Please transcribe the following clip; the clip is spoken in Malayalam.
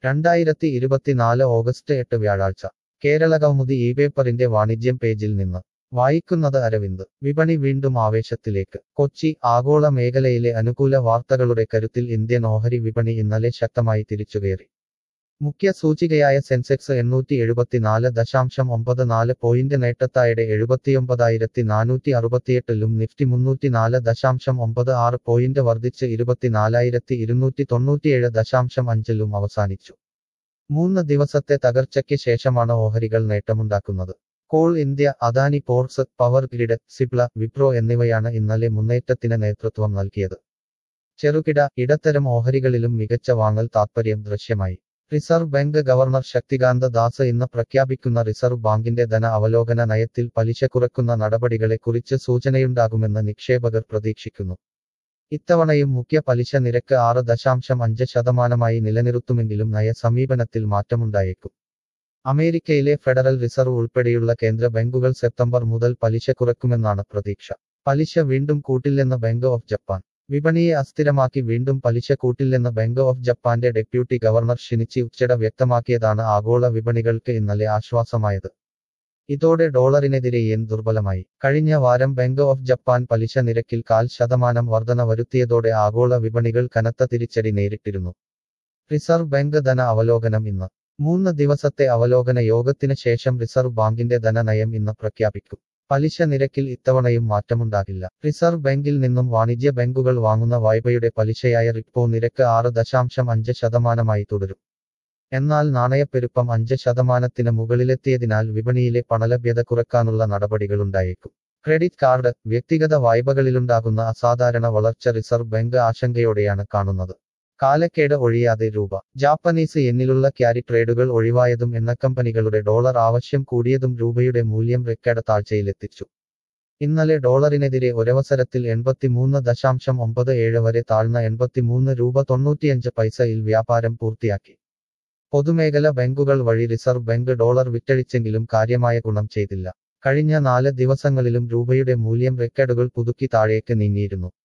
രണ്ടായിരത്തി ഇരുപത്തിനാല് ഓഗസ്റ്റ് എട്ട് വ്യാഴാഴ്ച കേരള കൗമുദി ഈ പേപ്പറിന്റെ വാണിജ്യം പേജിൽ നിന്ന് വായിക്കുന്നത് അരവിന്ദ് വിപണി വീണ്ടും ആവേശത്തിലേക്ക് കൊച്ചി ആഗോള മേഖലയിലെ അനുകൂല വാർത്തകളുടെ കരുത്തിൽ ഇന്ത്യൻ ഓഹരി വിപണി ഇന്നലെ ശക്തമായി തിരിച്ചുകയറി മുഖ്യ സൂചികയായ സെൻസെക്സ് എണ്ണൂറ്റി എഴുപത്തിനാല് ദശാംശം ഒമ്പത് നാല് പോയിന്റ് നേട്ടത്തായുടെ എഴുപത്തിയൊമ്പതായിരത്തി നാനൂറ്റി അറുപത്തിയെട്ടിലും നിഫ്റ്റി മുന്നൂറ്റിനാല് ദശാംശം ഒമ്പത് ആറ് പോയിന്റ് വർദ്ധിച്ച് ഇരുപത്തിനാലായിരത്തി ഇരുന്നൂറ്റി തൊണ്ണൂറ്റിയേഴ് ദശാംശം അഞ്ചിലും അവസാനിച്ചു മൂന്ന് ദിവസത്തെ തകർച്ചയ്ക്ക് ശേഷമാണ് ഓഹരികൾ നേട്ടമുണ്ടാക്കുന്നത് Coal India Adani ports power grid Cipla Wipro എന്നിവയാണ് ഇന്നലെ മുന്നേറ്റത്തിന് നേതൃത്വം നൽകിയത് ചെറുകിട ഇടത്തരം ഓഹരികളിലും മികച്ച വാങ്ങൽ താത്പര്യം ദൃശ്യമായി reserve bank governor Shaktikanta Das ഇന്ന് പ്രഖ്യാപിക്കുന്ന റിസർവ് ബാങ്കിന്റെ ധന അവലോകന നയത്തിൽ പലിശ കുറക്കുന്ന നടപടികളെക്കുറിച്ച് സൂചനയുണ്ടാകുമെന്ന് നിക്ഷേപകർ പ്രതീക്ഷിക്കുന്നു ഇത്തവണയും മുഖ്യ പലിശ നിരക്ക് ആറ് ദശാംശം അഞ്ച് ശതമാനമായി നിലനിർത്തുമെങ്കിലും നയ സമീപനത്തിൽ മാറ്റമുണ്ടായേക്കും അമേരിക്കയിലെ ഫെഡറൽ റിസർവ് ഉൾപ്പെടെയുള്ള കേന്ദ്ര ബാങ്കുകൾ സെപ്റ്റംബർ മുതൽ പലിശ കുറക്കുമെന്നാണ് പ്രതീക്ഷ പലിശ വീണ്ടും കൂട്ടില്ലെന്ന് ബാങ്ക് ഓഫ് ജപ്പാൻ വിപണിയെ അസ്ഥിരമാക്കി വീണ്ടും പലിശ കൂട്ടില്ലെന്ന് ബാങ്ക് ഓഫ് ജപ്പാന്റെ ഡെപ്യൂട്ടി ഗവർണർ ഷിനിച്ചി ഉച്ചട വ്യക്തമാക്കിയതാണ് ആഗോള വിപണികൾക്ക് ഇന്നലെ ആശ്വാസമായത് ഇതോടെ ഡോളറിനെതിരെ യെൻ ദുർബലമായി കഴിഞ്ഞ വാരം ബാങ്ക് ഓഫ് ജപ്പാൻ പലിശ നിരക്കിൽ കാൽ ശതമാനം വർധന വരുത്തിയതോടെ ആഗോള വിപണികൾ കനത്ത തിരിച്ചടി നേരിട്ടിരുന്നു റിസർവ് ബാങ്ക് ധന അവലോകനം ഇന്ന് മൂന്ന് ദിവസത്തെ അവലോകന യോഗത്തിന് ശേഷം റിസർവ് ബാങ്കിന്റെ ധനനയം ഇന്ന് പ്രഖ്യാപിക്കും പലിശ നിരക്കിൽ ഇത്തവണയും മാറ്റമുണ്ടാകില്ല റിസർവ് ബാങ്കിൽ നിന്നും വാണിജ്യ ബാങ്കുകൾ വാങ്ങുന്ന വായ്പയുടെ പലിശയായ റിപ്പോ നിരക്ക് ആറ് ദശാംശം അഞ്ച് ശതമാനമായി തുടരും എന്നാൽ നാണയപ്പെരുപ്പം അഞ്ച് ശതമാനത്തിന് മുകളിലെത്തിയതിനാൽ വിപണിയിലെ പണലഭ്യത കുറക്കാനുള്ള നടപടികളുണ്ടായേക്കും ക്രെഡിറ്റ് കാർഡ് വ്യക്തിഗത വായ്പകളിലുണ്ടാകുന്ന അസാധാരണ വളർച്ച റിസർവ് ബാങ്ക് ആശങ്കയോടെയാണ് കാണുന്നത് കാലക്കേട് ഒഴിയാതെ രൂപ ജാപ്പനീസ് എന്നിലുള്ള ക്യാരി ട്രേഡുകൾ ഒഴിവായതും എണ്ണക്കമ്പനികളുടെ ഡോളർ ആവശ്യം കൂടിയതും രൂപയുടെ മൂല്യം റെക്കോർഡ് താഴ്ചയിലെത്തിച്ചു ഇന്നലെ ഡോളറിനെതിരെ ഒരവസരത്തിൽ എൺപത്തിമൂന്ന് ദശാംശം ഒമ്പത് ഏഴ് വരെ താഴ്ന്ന എൺപത്തിമൂന്ന് രൂപ തൊണ്ണൂറ്റിയഞ്ച് പൈസയിൽ വ്യാപാരം പൂർത്തിയാക്കി പൊതുമേഖല ബാങ്കുകൾ വഴി റിസർവ് ബാങ്ക് ഡോളർ വിറ്റഴിച്ചെങ്കിലും കാര്യമായ ഗുണം ചെയ്തില്ല കഴിഞ്ഞ നാല് ദിവസങ്ങളിലും രൂപയുടെ മൂല്യം റെക്കോർഡുകൾ പുതുക്കി താഴേക്ക് നീങ്ങിയിരുന്നു